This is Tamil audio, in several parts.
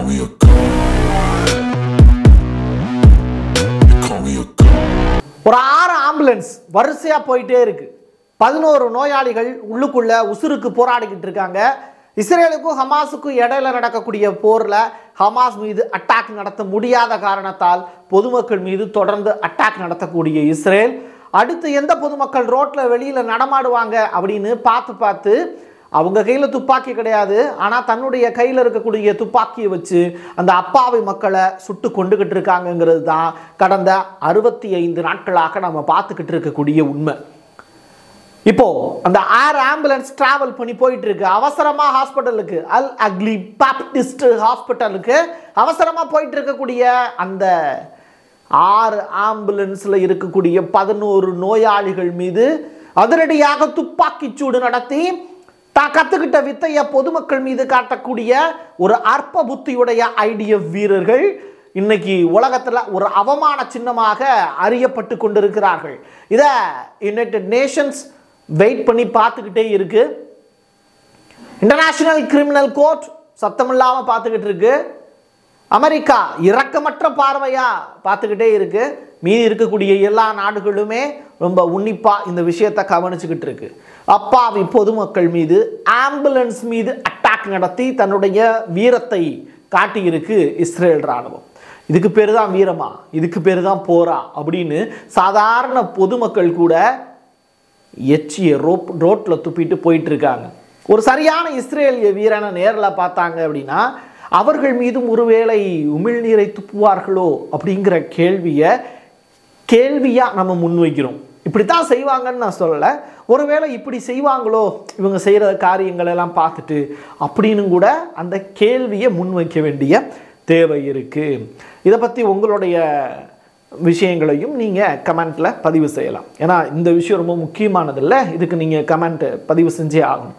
me a god. You call me a god. ஒரு ஆறு ஆம்புலன்ஸ் வரிசையா போயிட்டே இருக்கு பதினோரு நோயாளிகள் உள்ளுக்குள்ள உசுருக்கு போராடிக்கிட்டு இருக்காங்க இஸ்ரேலுக்கும் ஹமாஸுக்கும் இடையில நடக்கக்கூடிய போர்ல ஹமாஸ் மீது அட்டாக் நடத்த முடியாத காரணத்தால் பொதுமக்கள் மீது தொடர்ந்து அட்டாக் நடத்தக்கூடிய இஸ்ரேல் அடுத்து எந்த பொதுமக்கள் ரோட்ல வெளியில நடமாடுவாங்க அப்படின்னு பார்த்து பார்த்து அவங்க கையில் துப்பாக்கி கிடையாது ஆனால் தன்னுடைய கையில் இருக்கக்கூடிய துப்பாக்கியை வச்சு அந்த அப்பாவி மக்களை சுட்டு கொண்டுகிட்டு இருக்காங்கங்கிறது தான் கடந்த அறுபத்தி ஐந்து நாட்களாக நம்ம பார்த்துக்கிட்டு இருக்கக்கூடிய உண்மை இப்போ அந்த ஏர் ஆம்புலன்ஸ் டிராவல் பண்ணி போயிட்டு இருக்கு அவசரமா ஹாஸ்பிட்டலுக்கு அல் அக்லி பாப்டிஸ்ட் ஹாஸ்பிட்டலுக்கு அவசரமா போயிட்டு இருக்கக்கூடிய அந்த ஆறு ஆம்புலன்ஸ்ல இருக்கக்கூடிய பதினோரு நோயாளிகள் மீது அதிரடியாக துப்பாக்கிச் சூடு நடத்தி தான் கத்துக்கிட்ட வித்தைய பொதுமக்கள் மீது காட்டக்கூடிய ஒரு அற்ப புத்தியுடைய ஐடிஎஃப் வீரர்கள் இன்னைக்கு உலகத்துல ஒரு அவமான சின்னமாக அறியப்பட்டு கொண்டிருக்கிறார்கள் இதை யுனைடெட் நேஷன்ஸ் வெயிட் பண்ணி பார்த்துக்கிட்டே இருக்கு இன்டர்நேஷனல் கிரிமினல் கோர்ட் சத்தமில்லாம பார்த்துக்கிட்டு இருக்கு அமெரிக்கா இரக்கமற்ற பார்வையா பார்த்துக்கிட்டே இருக்கு மீதி இருக்கக்கூடிய எல்லா நாடுகளுமே ரொம்ப உன்னிப்பா இந்த விஷயத்தை கவனிச்சுக்கிட்டு இருக்கு அப்பாவி பொதுமக்கள் மீது ஆம்புலன்ஸ் மீது அட்டாக் நடத்தி தன்னுடைய வீரத்தை காட்டியிருக்கு இஸ்ரேல் ராணுவம் இதுக்கு பேர் தான் வீரமா இதுக்கு பேர் தான் போரா அப்படின்னு சாதாரண பொதுமக்கள் கூட எச்சிய ரோப் ரோட்டில் துப்பிட்டு போயிட்டு இருக்காங்க ஒரு சரியான இஸ்ரேலிய வீரனை நேரில் பார்த்தாங்க அப்படின்னா அவர்கள் மீதும் ஒருவேளை உமிழ்நீரை துப்புவார்களோ அப்படிங்கிற கேள்வியை கேள்வியாக நம்ம முன்வைக்கிறோம் இப்படித்தான் செய்வாங்கன்னு நான் சொல்லலை ஒருவேளை இப்படி செய்வாங்களோ இவங்க செய்கிற காரியங்கள் எல்லாம் பார்த்துட்டு அப்படின்னு கூட அந்த கேள்வியை முன்வைக்க வேண்டிய தேவை இருக்குது இதை பற்றி உங்களுடைய விஷயங்களையும் நீங்கள் கமெண்ட்டில் பதிவு செய்யலாம் ஏன்னா இந்த விஷயம் ரொம்ப முக்கியமானதில்ல இதுக்கு நீங்கள் கமெண்ட் பதிவு செஞ்சே ஆகணும்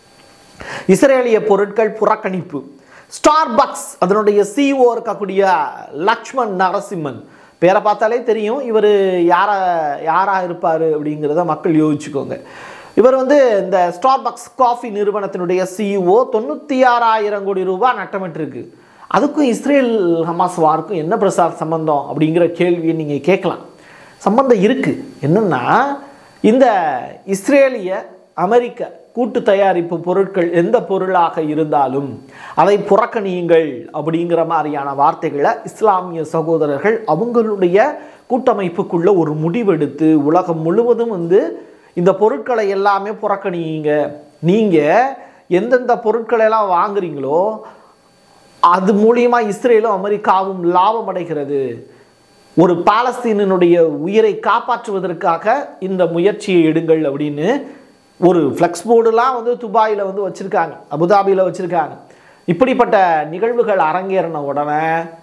இஸ்ரேலிய பொருட்கள் புறக்கணிப்பு ஸ்டார்பக்ஸ் அதனுடைய சிஓ இருக்கக்கூடிய லக்ஷ்மண் நரசிம்மன் பேரை பார்த்தாலே தெரியும் இவர் யாரா யாரா இருப்பார் அப்படிங்கிறத மக்கள் யோசிச்சுக்கோங்க இவர் வந்து இந்த ஸ்டார்பக்ஸ் காஃபி நிறுவனத்தினுடைய சிஇஓ தொண்ணூற்றி ஆறாயிரம் கோடி ரூபாய் நட்டமிட்டிருக்கு அதுக்கும் இஸ்ரேல் ஹமாஸ் வாருக்கும் என்ன பிரசாத் சம்பந்தம் அப்படிங்கிற கேள்வியை நீங்கள் கேட்கலாம் சம்பந்தம் இருக்குது என்னென்னா இந்த இஸ்ரேலிய அமெரிக்க கூட்டு தயாரிப்பு பொருட்கள் எந்த பொருளாக இருந்தாலும் அதை புறக்கணியுங்கள் அப்படிங்கிற மாதிரியான வார்த்தைகளை இஸ்லாமிய சகோதரர்கள் அவங்களுடைய கூட்டமைப்புக்குள்ள ஒரு முடிவெடுத்து உலகம் முழுவதும் வந்து இந்த பொருட்களை எல்லாமே புறக்கணியுங்க நீங்கள் எந்தெந்த பொருட்களை எல்லாம் வாங்குறீங்களோ அது மூலியமா இஸ்ரேலும் அமெரிக்காவும் லாபம் அடைகிறது ஒரு பாலஸ்தீனனுடைய உயிரை காப்பாற்றுவதற்காக இந்த முயற்சியை எடுங்கள் அப்படின்னு ஒரு ஃப்ளெக்ஸ் போர்டுலாம் வந்து துபாயில் வந்து வச்சுருக்காங்க அபுதாபியில் வச்சுருக்காங்க இப்படிப்பட்ட நிகழ்வுகள் அரங்கேறின உடனே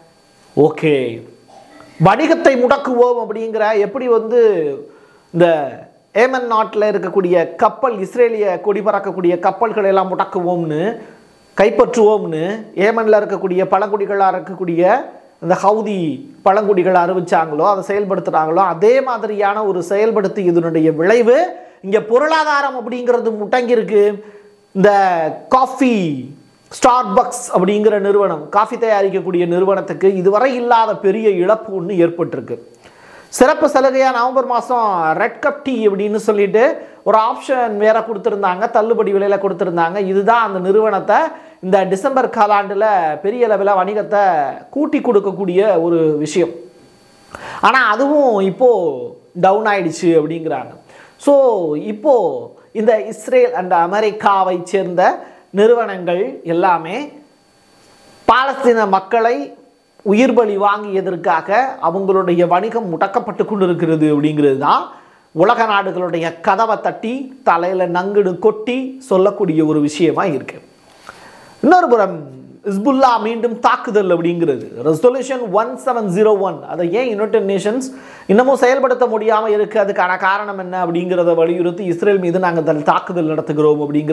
ஓகே வணிகத்தை முடக்குவோம் அப்படிங்கிற எப்படி வந்து இந்த ஏமன் நாட்டில் இருக்கக்கூடிய கப்பல் இஸ்ரேலிய கொடி பறக்கக்கூடிய கப்பல்களை எல்லாம் முடக்குவோம்னு கைப்பற்றுவோம்னு ஏமனில் இருக்கக்கூடிய பழங்குடிகளாக இருக்கக்கூடிய இந்த ஹவுதி பழங்குடிகள் அறிவிச்சாங்களோ அதை செயல்படுத்துகிறாங்களோ அதே மாதிரியான ஒரு செயல்படுத்தி இதனுடைய விளைவு இங்கே பொருளாதாரம் அப்படிங்கிறது முட்டங்கிருக்கு இந்த காஃபி ஸ்டார்பக்ஸ் அப்படிங்கிற நிறுவனம் காஃபி தயாரிக்கக்கூடிய நிறுவனத்துக்கு இதுவரை இல்லாத பெரிய இழப்பு ஒன்று ஏற்பட்டிருக்கு சிறப்பு சலுகையாக நவம்பர் மாதம் ரெட் கப் டீ அப்படின்னு சொல்லிட்டு ஒரு ஆப்ஷன் வேற கொடுத்துருந்தாங்க தள்ளுபடி விலையில் கொடுத்துருந்தாங்க இதுதான் அந்த நிறுவனத்தை இந்த டிசம்பர் காலாண்டில் பெரிய அளவில் வணிகத்தை கூட்டி கொடுக்கக்கூடிய ஒரு விஷயம் ஆனால் அதுவும் இப்போது டவுன் ஆயிடுச்சு அப்படிங்கிறாங்க ஸோ இப்போது இந்த இஸ்ரேல் அண்ட் அமெரிக்காவை சேர்ந்த நிறுவனங்கள் எல்லாமே பாலஸ்தீன மக்களை உயிர் பலி வாங்கியதற்காக அவங்களுடைய வணிகம் முடக்கப்பட்டு கொண்டிருக்கிறது அப்படிங்கிறது தான் உலக நாடுகளுடைய கதவை தட்டி தலையில் நங்குடு கொட்டி சொல்லக்கூடிய ஒரு விஷயமா இருக்கு இன்னொரு புறம் இஸ்புல்லா மீண்டும் தாக்குதல் அப்படிங்கிறது resolution one seven zero one அதை ஏன் யுனைடெட் நேஷன்ஸ் இன்னமும் செயல்படுத்த முடியாமல் இருக்கு அதுக்கான காரணம் என்ன அப்படிங்கிறத வலியுறுத்தி இஸ்ரேல் மீது நாங்கள் தாக்குதல் நடத்துகிறோம் அப்படிங்கிற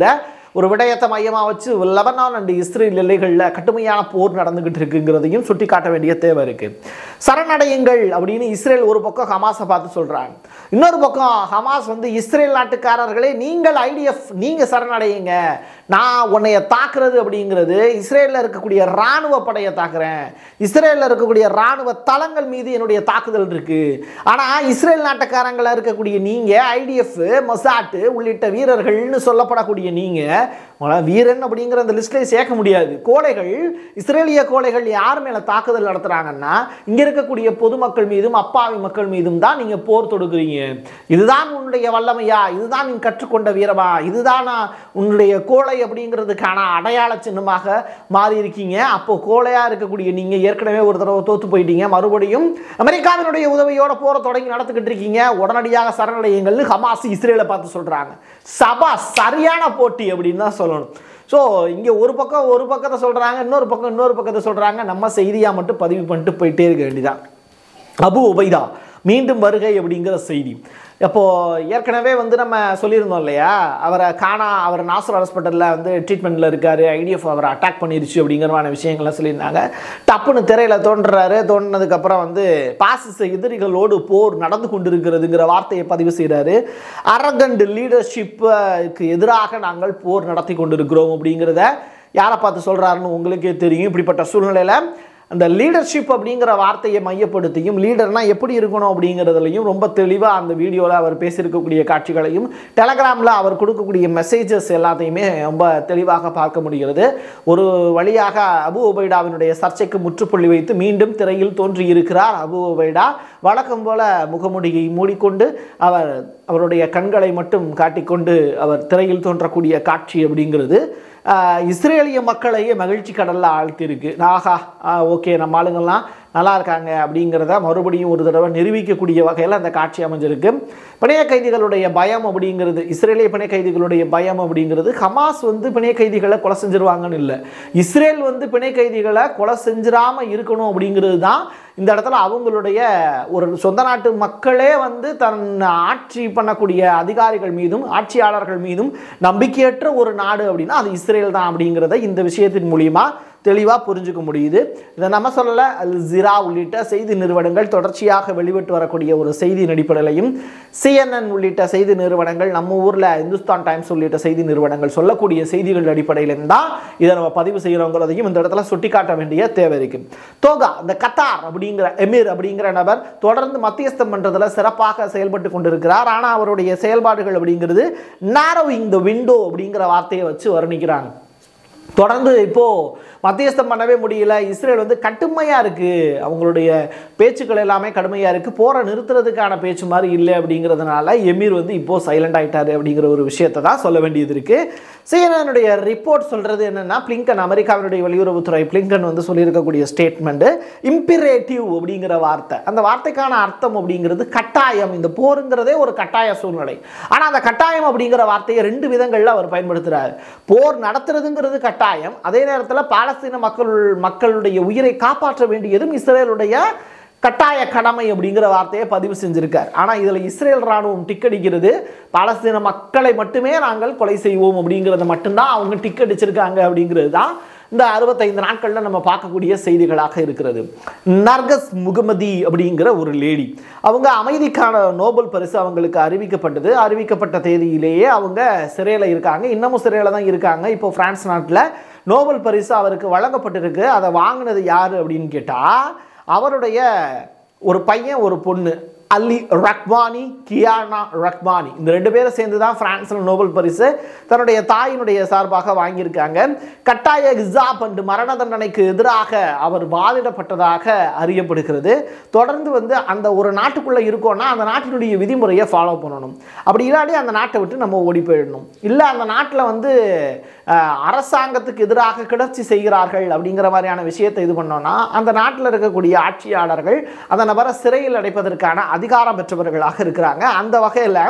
ஒரு விடயத்தை மையமாக வச்சு லெபனான் அண்ட் இஸ்ரேல் எல்லைகளில் கடுமையான போர் நடந்துகிட்டு இருக்குங்கிறதையும் சுட்டி காட்ட வேண்டிய தேவை இருக்கு சரணடையுங்கள் அப்படின்னு இஸ்ரேல் ஒரு பக்கம் ஹமாஸை பார்த்து சொல்றாங்க இன்னொரு பக்கம் ஹமாஸ் வந்து இஸ்ரேல் நாட்டுக்காரர்களே நீங்கள் ஐடிஎஃப் நீங்க சரணடையுங்க நான் உன்னைய தாக்குறது அப்படிங்கிறது இஸ்ரேலில் இருக்கக்கூடிய இராணுவ படையை தாக்குறேன் இஸ்ரேலில் இருக்கக்கூடிய இராணுவ தளங்கள் மீது என்னுடைய தாக்குதல் இருக்கு ஆனால் இஸ்ரேல் நாட்டுக்காரங்கள இருக்கக்கூடிய நீங்க ஐடிஎஃப் மொசாட்டு உள்ளிட்ட வீரர்கள்னு சொல்லப்படக்கூடிய நீங்க உங்களை வீரன் அப்படிங்கிற அந்த லிஸ்ட்லேயே சேர்க்க முடியாது கோழைகள் இஸ்ரேலிய கோழைகள் யார் மேலே தாக்குதல் நடத்துகிறாங்கன்னா இங்கே இருக்கக்கூடிய பொதுமக்கள் மீதும் அப்பாவி மக்கள் மீதும் தான் நீங்கள் போர் தொடுக்கிறீங்க இதுதான் உன்னுடைய வல்லமையா இதுதான் நீ கற்றுக்கொண்ட வீரமா இதுதான் உன்னுடைய கோழை அப்படிங்கிறதுக்கான அடையாள சின்னமாக மாறி இருக்கீங்க அப்போ கோழையா இருக்கக்கூடிய நீங்கள் ஏற்கனவே ஒரு தடவை தோத்து போயிட்டீங்க மறுபடியும் அமெரிக்காவினுடைய உதவியோட போரை தொடங்கி நடத்திக்கிட்டு இருக்கீங்க உடனடியாக சரணடையுங்கள்னு ஹமாஸ் இஸ்ரேலை பார்த்து சொல்கிறாங்க சபா சரியான போட்டி அப்படின்னு தான் சொல்லணும் ஸோ இங்கே ஒரு பக்கம் ஒரு பக்கத்தை சொல்கிறாங்க இன்னொரு பக்கம் இன்னொரு பக்கத்தை சொல்கிறாங்க நம்ம செய்தியாக மட்டும் பதிவு பண்ணிட்டு போயிட்டே இருக்க வேண்டியதான் அபு உபைதா மீண்டும் வருகை அப்படிங்கிற செய்தி அப்போ ஏற்கனவே வந்து நம்ம சொல்லியிருந்தோம் இல்லையா அவரை காணா அவர் நாசர் ஹாஸ்பிட்டலில் வந்து ட்ரீட்மெண்ட்டில் இருக்காரு ஐடிஎஃப் அவரை அட்டாக் பண்ணிருச்சு அப்படிங்கிறமான விஷயங்கள்லாம் சொல்லியிருந்தாங்க டப்புன்னு திரையில் தோன்றுறாரு தோண்டினதுக்கப்புறம் வந்து பாசிச எதிரிகளோடு போர் நடந்து கொண்டிருக்கிறதுங்கிற வார்த்தையை பதிவு செய்கிறாரு அரகண்ட் லீடர்ஷிப்புக்கு எதிராக நாங்கள் போர் நடத்தி கொண்டிருக்கிறோம் அப்படிங்கிறத யாரை பார்த்து சொல்கிறாருன்னு உங்களுக்கே தெரியும் இப்படிப்பட்ட சூழ்நிலையில் அந்த லீடர்ஷிப் அப்படிங்கிற வார்த்தையை மையப்படுத்தியும் லீடர்னா எப்படி இருக்கணும் அப்படிங்கிறதுலையும் ரொம்ப தெளிவாக அந்த வீடியோவில் அவர் பேசியிருக்கக்கூடிய காட்சிகளையும் டெலகிராமில் அவர் கொடுக்கக்கூடிய மெசேஜஸ் எல்லாத்தையுமே ரொம்ப தெளிவாக பார்க்க முடிகிறது ஒரு வழியாக அபு உபைடாவினுடைய சர்ச்சைக்கு முற்றுப்புள்ளி வைத்து மீண்டும் திரையில் தோன்றியிருக்கிறார் அபு உபைடா வழக்கம் போல முகமுடியை மூடிக்கொண்டு அவர் அவருடைய கண்களை மட்டும் காட்டிக்கொண்டு அவர் திரையில் தோன்றக்கூடிய காட்சி அப்படிங்கிறது ஆஹ், இஸ்ரேலிய மக்களையே மகிழ்ச்சி கடலில் ஆழ்த்தியிருக்கு ஆஹா ஓகே நம்ம ஆளுங்கள்லாம் நல்லா இருக்காங்க அப்படிங்கிறத மறுபடியும் ஒரு தடவை நிரூபிக்கக்கூடிய வகையில் அந்த காட்சி அமைஞ்சிருக்கு பிணைய கைதிகளுடைய பயம் அப்படிங்கிறது இஸ்ரேலிய பிணை கைதிகளுடைய பயம் அப்படிங்கிறது ஹமாஸ் வந்து பிணை கைதிகளை கொலை செஞ்சிருவாங்கன்னு இல்லை இஸ்ரேல் வந்து பிணை கைதிகளை கொலை செஞ்சிராம இருக்கணும் அப்படிங்கிறது தான் இந்த இடத்துல அவங்களுடைய ஒரு சொந்த நாட்டு மக்களே வந்து தன் ஆட்சி பண்ணக்கூடிய அதிகாரிகள் மீதும் ஆட்சியாளர்கள் மீதும் நம்பிக்கையற்ற ஒரு நாடு அப்படின்னா அது இஸ்ரேல் தான் அப்படிங்கிறத இந்த விஷயத்தின் மூலியமா தெளிவாக புரிஞ்சுக்க முடியுது இதை நம்ம சொல்லலை அல் ஜிரா உள்ளிட்ட செய்தி நிறுவனங்கள் தொடர்ச்சியாக வெளிவிட்டு வரக்கூடிய ஒரு செய்தியின் அடிப்படையிலையும் சிஎன்என் உள்ளிட்ட செய்தி நிறுவனங்கள் நம்ம ஊரில் இந்துஸ்தான் டைம்ஸ் உள்ளிட்ட செய்தி நிறுவனங்கள் சொல்லக்கூடிய செய்திகள் அடிப்படையிலும் தான் இதை நம்ம பதிவு செய்கிறோங்கிறதையும் இந்த இடத்துல சுட்டிக்காட்ட வேண்டிய தேவை இருக்கு தோகா இந்த கத்தார் அப்படிங்கிற எமிர் அப்படிங்கிற நபர் தொடர்ந்து மத்தியஸ்தம் பண்ணுறதுல சிறப்பாக செயல்பட்டு கொண்டிருக்கிறார் ஆனால் அவருடைய செயல்பாடுகள் அப்படிங்கிறது narrowing the window அப்படிங்கிற வார்த்தையை வச்சு வர்ணிக்கிறாங்க தொடர்ந்து இப்போ மத்தியஸ்தம் பண்ணவே முடியல இஸ்ரேல் வந்து கடுமையா இருக்கு அவங்களுடைய பேச்சுக்கள் எல்லாமே கடுமையா இருக்கு போரை நிறுத்துறதுக்கான பேச்சு மாதிரி இல்லை அப்படிங்கிறதுனால எமீர் வந்து இப்போ சைலண்ட் ஆயிட்டாரு அப்படிங்கிற ஒரு விஷயத்தை தான் சொல்ல வேண்டியது இருக்கு சிஎன்எனுடைய ரிப்போர்ட் சொல்றது என்னன்னா பிளிங்கன் அமெரிக்காவினுடைய வெளியுறவுத்துறை பிளிங்கன் வந்து சொல்லியிருக்கக்கூடிய ஸ்டேட்மெண்ட் இம்பிரேட்டிவ் அப்படிங்கிற வார்த்தை அந்த வார்த்தைக்கான அர்த்தம் அப்படிங்கிறது கட்டாயம் இந்த போருங்கிறதே ஒரு கட்டாய சூழ்நிலை ஆனால் அந்த கட்டாயம் அப்படிங்கிற வார்த்தையை ரெண்டு விதங்களில் அவர் பயன்படுத்துகிறார் போர் நடத்துறதுங்கிறது கட்டாயம் அதே நேரத்தில் பாலஸ்தீன மக்கள் மக்களுடைய உயிரை காப்பாற்ற வேண்டியதும் இஸ்ரேலுடைய கட்டாய கடமை அப்படிங்கிற வார்த்தையை பதிவு செஞ்சிருக்கார் ஆனால் இதில் இஸ்ரேல் ராணுவம் டிக்கடிக்கிறது பாலஸ்தீன மக்களை மட்டுமே நாங்கள் கொலை செய்வோம் அப்படிங்கிறத மட்டும்தான் அவங்க டிக் அடிச்சிருக்காங்க அப்படிங்கிறது தான் இந்த அறுபத்தைந்து நாட்களில் நம்ம பார்க்கக்கூடிய செய்திகளாக இருக்கிறது நர்கஸ் முகமதி அப்படிங்கிற ஒரு லேடி அவங்க அமைதிக்கான நோபல் பரிசு அவங்களுக்கு அறிவிக்கப்பட்டது அறிவிக்கப்பட்ட தேதியிலேயே அவங்க சிறையில் இருக்காங்க இன்னமும் சிறையில் தான் இருக்காங்க இப்போ பிரான்ஸ் நாட்டில் நோபல் பரிசு அவருக்கு வழங்கப்பட்டிருக்கு அதை வாங்கினது யார் அப்படின்னு கேட்டால் அவருடைய ஒரு பையன் ஒரு பொண்ணு அலி ரக்மானி கியானா ரக்மானி இந்த ரெண்டு பேரும் சேர்ந்து தான் பிரான்ஸில் நோபல் பரிசு தன்னுடைய தாயினுடைய சார்பாக வாங்கியிருக்காங்க கட்டாய ஹிசாப் அண்டு மரண தண்டனைக்கு எதிராக அவர் வாதிடப்பட்டதாக அறியப்படுகிறது தொடர்ந்து வந்து அந்த ஒரு நாட்டுக்குள்ளே இருக்கோம்னா அந்த நாட்டினுடைய விதிமுறையை ஃபாலோ பண்ணணும் அப்படி இல்லாட்டி அந்த நாட்டை விட்டு நம்ம ஓடி போயிடணும் இல்லை அந்த நாட்டில் வந்து அஹ், அரசாங்கத்துக்கு எதிராக கிளர்ச்சி செய்கிறார்கள் அப்படிங்கிற மாதிரியான விஷயத்தை இது பண்ணோம்னா அந்த நாட்டில் இருக்கக்கூடிய ஆட்சியாளர்கள் அந்த நபரை சிறையில் அடைப்பதற்கான அதிகாரம் பெற்றவர்களாக இருக்கிறாங்க அந்த வகையில்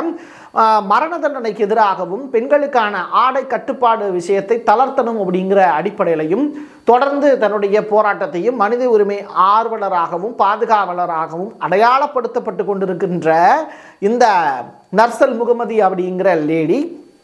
மரண தண்டனைக்கு எதிராகவும் பெண்களுக்கான ஆடை கட்டுப்பாடு விஷயத்தை தளர்த்தணும் அப்படிங்கிற அடிப்படையிலையும் தொடர்ந்து தன்னுடைய போராட்டத்தையும் மனித உரிமை ஆர்வலராகவும் பாதுகாவலராகவும் அடையாளப்படுத்தப்பட்டு கொண்டிருக்கின்ற இந்த நர்சல் முகமதி அப்படிங்கிற லேடி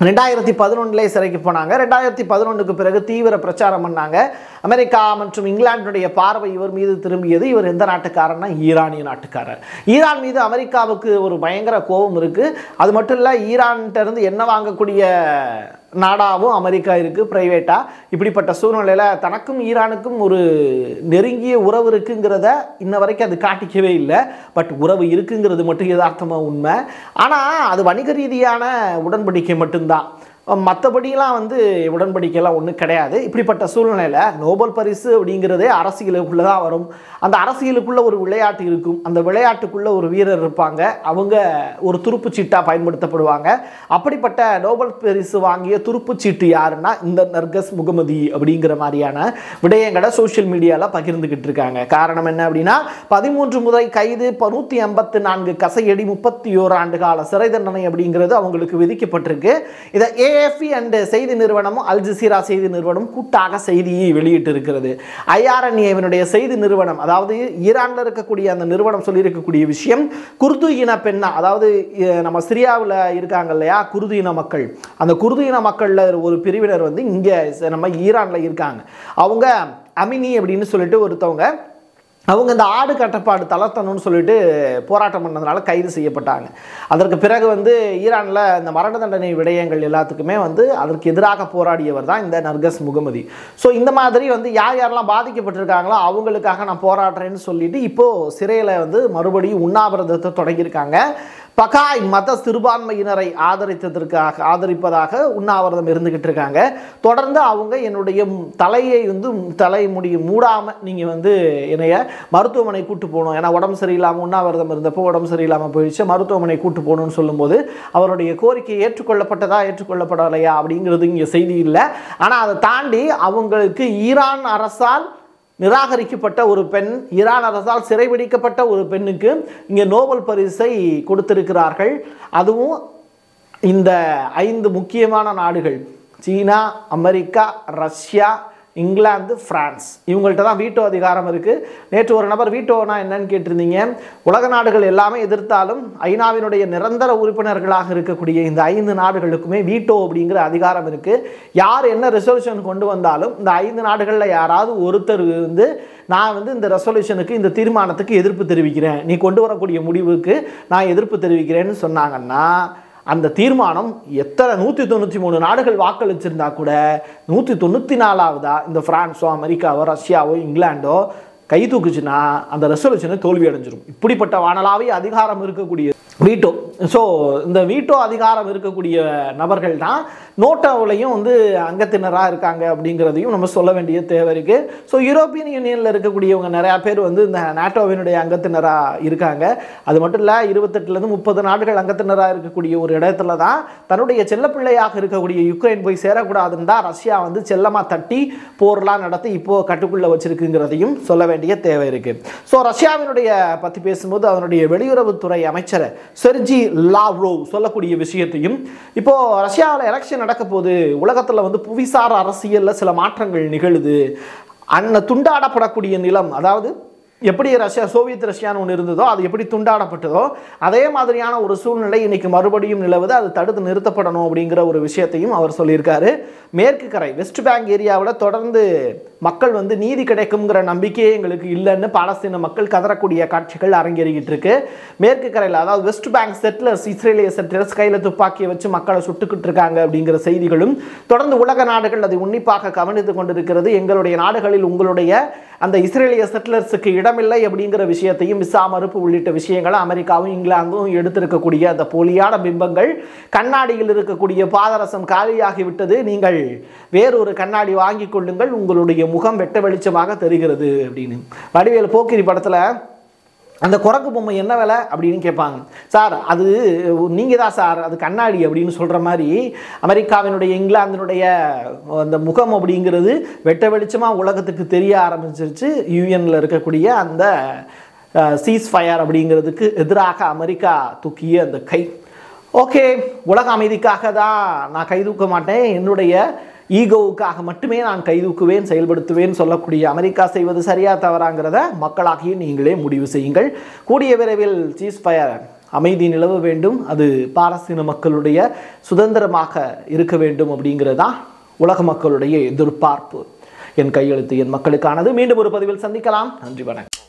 ரெண்டாயிரத்தி பதினொன்றுலே சிறைக்கு போனாங்க ரெண்டாயிரத்தி பதினொன்றுக்கு பிறகு தீவிர பிரச்சாரம் பண்ணாங்க அமெரிக்கா மற்றும் இங்கிலாந்துடைய பார்வை இவர் மீது திரும்பியது இவர் எந்த நாட்டுக்காரர்னா ஈரானிய நாட்டுக்காரர் ஈரான் மீது அமெரிக்காவுக்கு ஒரு பயங்கர கோபம் இருக்கு அது மட்டும் இல்லை ஈரான்கிட்ட இருந்து என்ன வாங்கக்கூடிய நாடாகவும் அமெரிக்கா இருக்குது ப்ரைவேட்டாக இப்படிப்பட்ட சூழ்நிலையில் தனக்கும் ஈரானுக்கும் ஒரு நெருங்கிய உறவு இருக்குங்கிறத இன்ன வரைக்கும் அது காட்டிக்கவே இல்லை பட் உறவு இருக்குங்கிறது மட்டும் யதார்த்தமாக உண்மை ஆனால் அது வணிக ரீதியான உடன்படிக்கை மட்டும்தான் மற்றபடிலாம் வந்து உடன்படிக்கைலாம் ஒன்றும் கிடையாது இப்படிப்பட்ட சூழ்நிலையில் நோபல் பரிசு அப்படிங்கிறதே அரசியலுக்குள்ளே தான் வரும் அந்த அரசியலுக்குள்ள ஒரு விளையாட்டு இருக்கும் அந்த விளையாட்டுக்குள்ள ஒரு வீரர் இருப்பாங்க அவங்க ஒரு துருப்புச் சீட்டாக பயன்படுத்தப்படுவாங்க அப்படிப்பட்ட நோபல் பரிசு வாங்கிய துருப்புச் சீட்டு யாருன்னா இந்த நர்கஸ் முகமதி அப்படிங்கிற மாதிரியான விடயங்களை சோஷியல் மீடியாவில் பகிர்ந்துக்கிட்டு இருக்காங்க காரணம் என்ன அப்படின்னா பதிமூன்று முறை கைது நூற்றி ஐம்பத்து நான்கு கசையடி முப்பத்தி ஓரு ஆண்டு கால சிறை தண்டனை அப்படிங்கிறது அவங்களுக்கு விதிக்கப்பட்டிருக்கு இதை ஏஎஃப்இ அண்ட் செய்தி நிறுவனமும் அல் ஜசீரா செய்தி நிறுவனம் கூட்டாக செய்தியை வெளியிட்டு இருக்கிறது ஐஆர்என்ஏவினுடைய செய்தி நிறுவனம் அதாவது ஈரானில் இருக்கக்கூடிய அந்த நிறுவனம் சொல்லியிருக்கக்கூடிய விஷயம் குர்து இன பெண்ணா அதாவது அஹ், நம்ம சிரியாவில் இருக்காங்க இல்லையா குர்து இன மக்கள் அந்த குர்து இன மக்களில் ஒரு பிரிவினர் வந்து இங்கே நம்ம ஈரானில் இருக்காங்க அவங்க அமினி அப்படின்னு சொல்லிட்டு ஒருத்தவங்க அவங்க இந்த ஆடு கட்டுப்பாடு தளர்த்தணும்னு சொல்லிட்டு போராட்டம் பண்ணதுனால கைது செய்யப்பட்டாங்க அதற்கு பிறகு வந்து ஈரானில் இந்த மரண தண்டனை விடயங்கள் எல்லாத்துக்குமே வந்து அதற்கு எதிராக போராடியவர் தான் இந்த நர்கஸ் முகமதி ஸோ இந்த மாதிரி வந்து யார் யாரெல்லாம் பாதிக்கப்பட்டிருக்காங்களோ அவங்களுக்காக நான் போராடுறேன்னு சொல்லிட்டு இப்போது சிறையில் வந்து மறுபடியும் உண்ணாவிரதத்தை தொடங்கியிருக்காங்க பகாய் மத சிறுபான்மையினரை ஆதரித்ததற்காக ஆதரிப்பதாக உண்ணாவிரதம் இருந்துகிட்டு இருக்காங்க தொடர்ந்து அவங்க என்னுடைய ம்- தலையை வந்து ம்- தலைமுடி மூடாமல் நீங்கள் வந்து என்னைய மருத்துவமனை கூட்டு போகணும் ஏன்னா உடம்பு சரியில்லாமல் உண்ணாவிரதம் இருந்தப்போ உடம்பு சரியில்லாமல் போயிடுச்சு மருத்துவமனை கூட்டு போகணும்னு சொல்லும்போது அவருடைய கோரிக்கை ஏற்றுக்கொள்ளப்பட்டதா ஏற்றுக்கொள்ளப்படலையா அப்படிங்கிறது இங்கே செய்தி இல்லை ஆனால் அதை தாண்டி அவங்களுக்கு ஈரான் அரசால் நிராகரிக்கப்பட்ட ஒரு பெண் ஈரான் அரசால் சிறைபிடிக்கப்பட்ட ஒரு பெண்ணுக்கு இங்கே நோபல் பரிசை கொடுத்திருக்கிறார்கள் அதுவும் இந்த ஐந்து முக்கியமான நாடுகள் சீனா அமெரிக்கா ரஷ்யா இங்கிலாந்து பிரான்ஸ் இவங்கள்ட்ட தான் வீட்டோ அதிகாரம் இருக்குது நேற்று ஒரு நபர் வீட்டோனா என்னன்னு கேட்டிருந்தீங்க உலக நாடுகள் எல்லாமே எதிர்த்தாலும் ஐநாவினுடைய நிரந்தர உறுப்பினர்களாக இருக்கக்கூடிய இந்த ஐந்து நாடுகளுக்குமே வீட்டோ அப்படிங்கிற அதிகாரம் இருக்குது யார் என்ன ரெசல்யூஷன் கொண்டு வந்தாலும் இந்த ஐந்து நாடுகளில் யாராவது ஒருத்தர் வந்து நான் வந்து இந்த ரெசல்யூஷனுக்கு இந்த தீர்மானத்துக்கு எதிர்ப்பு தெரிவிக்கிறேன் நீ கொண்டு வரக்கூடிய முடிவுக்கு நான் எதிர்ப்பு தெரிவிக்கிறேன்னு சொன்னாங்கன்னா அந்த தீர்மானம் எத்தனை நூற்றி தொண்ணூற்றி மூணு நாடுகள் வாக்களிச்சிருந்தா கூட நூற்றி தொண்ணூற்றி நாலாவதா இந்த பிரான்ஸோ அமெரிக்காவோ ரஷ்யாவோ இங்கிலாண்டோ கை தூக்குச்சுன்னா அந்த ரெசல்யூஷனை தோல்வி அடைஞ்சிரும் இப்படிப்பட்ட வானலாவிய அதிகாரம் இருக்கக்கூடிய வீட்டோ ஸோ இந்த வீட்டோ அதிகாரம் இருக்கக்கூடிய நபர்கள் தான் நோட்டோவிலையும் வந்து அங்கத்தினராக இருக்காங்க அப்படிங்கிறதையும் நம்ம சொல்ல வேண்டிய தேவை இருக்குது ஸோ யூரோப்பியன் யூனியனில் இருக்கக்கூடியவங்க நிறையா பேர் வந்து இந்த நாட்டோவினுடைய அங்கத்தினராக இருக்காங்க அது மட்டும் இல்லை இருபத்தெட்டுலேருந்து முப்பது நாடுகள் அங்கத்தினராக இருக்கக்கூடிய ஒரு இடத்துல தான் தன்னுடைய செல்லப்பிள்ளையாக இருக்கக்கூடிய யுக்ரைன் போய் சேரக்கூடாதுன்னு தான் ரஷ்யா வந்து செல்லமாக தட்டி போர்லாம் நடத்தி இப்போது கட்டுக்குள்ளே வச்சிருக்குங்கிறதையும் சொல்ல வேண்டிய தேவை இருக்குது ஸோ ரஷ்யாவினுடைய பற்றி பேசும்போது அதனுடைய வெளியுறவுத்துறை அமைச்சர் செர்ஜி லாவ்ரோவ் சொல்லக்கூடிய விஷயத்தையும் இப்போ ரஷ்யாவில் எலெக்ஷன் நடக்க போது உலகத்தில் வந்து புவிசார் அரசியலில் சில மாற்றங்கள் நிகழுது அன்ன துண்டாடப்படக்கூடிய நிலம் அதாவது எப்படி ரஷ்யா சோவியத் ரஷ்யான்னு ஒன்று இருந்ததோ அது எப்படி துண்டாடப்பட்டதோ அதே மாதிரியான ஒரு சூழ்நிலை இன்னைக்கு மறுபடியும் நிலவுது அது தடுத்து நிறுத்தப்படணும் அப்படிங்கிற ஒரு விஷயத்தையும் அவர் சொல்லியிருக்காரு மேற்கு கரை வெஸ்ட் பேங்க் ஏரியாவில் தொடர்ந்து மக்கள் வந்து நீதி கிடைக்குங்கிற நம்பிக்கையே எங்களுக்கு இல்லைன்னு பாலஸ்தீன மக்கள் கதறக்கூடிய காட்சிகள் அரங்கேறிக்கிட்டு இருக்கு மேற்கு கரையில் அதாவது வெஸ்ட் பேங்க் செட்டிலர்ஸ் இஸ்ரேலிய செட்டிலர்ஸ் கையில் துப்பாக்கியை வச்சு மக்களை சுட்டுக்கிட்டு இருக்காங்க அப்படிங்கிற செய்திகளும் தொடர்ந்து உலக நாடுகள் அதை உன்னிப்பாக கவனித்து கொண்டிருக்கிறது எங்களுடைய நாடுகளில் உங்களுடைய அந்த இஸ்ரேலிய செட்டிலர்ஸுக்கு இடமில்லை அப்படிங்கிற விஷயத்தையும் விசா மறுப்பு உள்ளிட்ட விஷயங்களை அமெரிக்காவும் இங்கிலாந்தும் எடுத்திருக்கக்கூடிய அந்த போலியான பிம்பங்கள் கண்ணாடியில் இருக்கக்கூடிய பாதரசம் காலியாகிவிட்டது நீங்கள் வேறொரு கண்ணாடி வாங்கி கொள்ளுங்கள் உங்களுடைய முகம் வெட்ட வெளிச்சமாக தெரிகிறது அப்படின்னு வடிவேல் போக்கிரி படத்தில் அந்த குரங்கு பொம்மை என்ன விலை அப்படின்னு கேட்பாங்க சார் அது நீங்கள் தான் சார் அது கண்ணாடி அப்படின்னு சொல்கிற மாதிரி அமெரிக்காவினுடைய இங்கிலாந்தினுடைய அந்த முகம் அப்படிங்கிறது வெட்ட வெளிச்சமாக உலகத்துக்கு தெரிய ஆரம்பிச்சிருச்சு யூஎனில் இருக்கக்கூடிய அந்த சீஸ் ஃபயர் அப்படிங்கிறதுக்கு எதிராக அமெரிக்கா தூக்கிய அந்த கை ஓகே உலக அமைதிக்காக தான் நான் கை தூக்க மாட்டேன் என்னுடைய ஈகோவுக்காக மட்டுமே நான் கைதூக்குவேன் செயல்படுத்துவேன் சொல்லக்கூடிய அமெரிக்கா செய்வது சரியா தவறாங்கிறத மக்களாகிய நீங்களே முடிவு செய்யுங்கள் கூடிய விரைவில் சீஸ் ஃபயர் அமைதி நிலவ வேண்டும் அது பாலஸ்தீன மக்களுடைய சுதந்திரமாக இருக்க வேண்டும் அப்படிங்கிறதா உலக மக்களுடைய எதிர்பார்ப்பு என் கையெழுத்து என் மக்களுக்கானது மீண்டும் ஒரு பதிவில் சந்திக்கலாம் நன்றி வணக்கம்